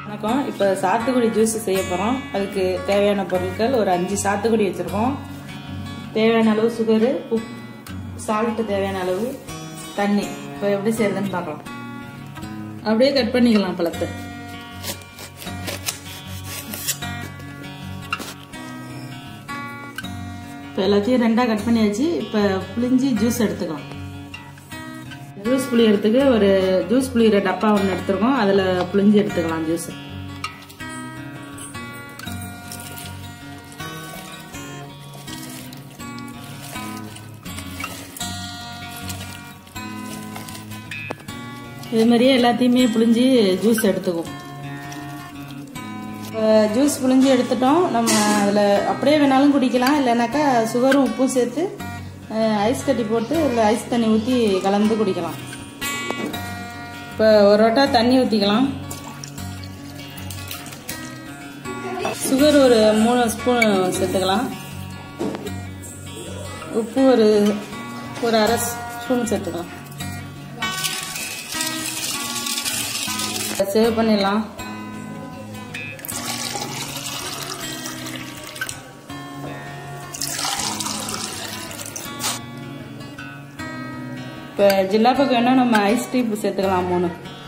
வணக்கம் இப்போ சாத்துக்குடி ஜூஸ் செய்ய போகிறோம் அதுக்கு தேவையான பொருட்கள் ஒரு அஞ்சு சாத்துக்குடி வச்சுருக்கோம் தேவையான அளவு சுகரு உப் சால்ட்டு தேவையான அளவு தண்ணி இப்போ எப்படி செய்யறதுன்னு பார்க்கலாம் அப்படியே கட் பண்ணிக்கலாம் பழத்தை இப்போ எல்லாத்தையும் ரெண்டாக கட் பண்ணியாச்சு இப்போ புளிஞ்சி ஜூஸ் எடுத்துக்கலாம் ஜூஸ் புளியறதுக்கு ஒரு ஜூஸ் புளியிற டப்பா ஒன்று எடுத்துருக்கோம் அதில் புளிஞ்சு எடுத்துக்கலாம் ஜூஸ் இது மாதிரியே எல்லாத்தையுமே புளிஞ்சு ஜூஸ் எடுத்துக்குவோம் ஜூஸ் புளிஞ்சு எடுத்துட்டோம் நம்ம அதில் அப்படியே வேணாலும் குடிக்கலாம் இல்லைனாக்கா சுகரும் உப்பும் சேர்த்து ஐஸ் கட்டி போட்டு இல்லை ஐஸ் தண்ணி ஊற்றி கலந்து குடிக்கலாம் இப்போ ஒரு வட்டா தண்ணி ஊற்றிக்கலாம் சுகர் ஒரு மூணு ஸ்பூன் சேர்த்துக்கலாம் உப்பு ஒரு ஒரு அரை ஸ்பூன் சேர்த்துக்கலாம் சேவ் பண்ணிடலாம் இப்போ ஜில்லாப்புக்கு வேணால் நம்ம ஐஸ் டீப் சேர்த்துக்கலாம் மூணு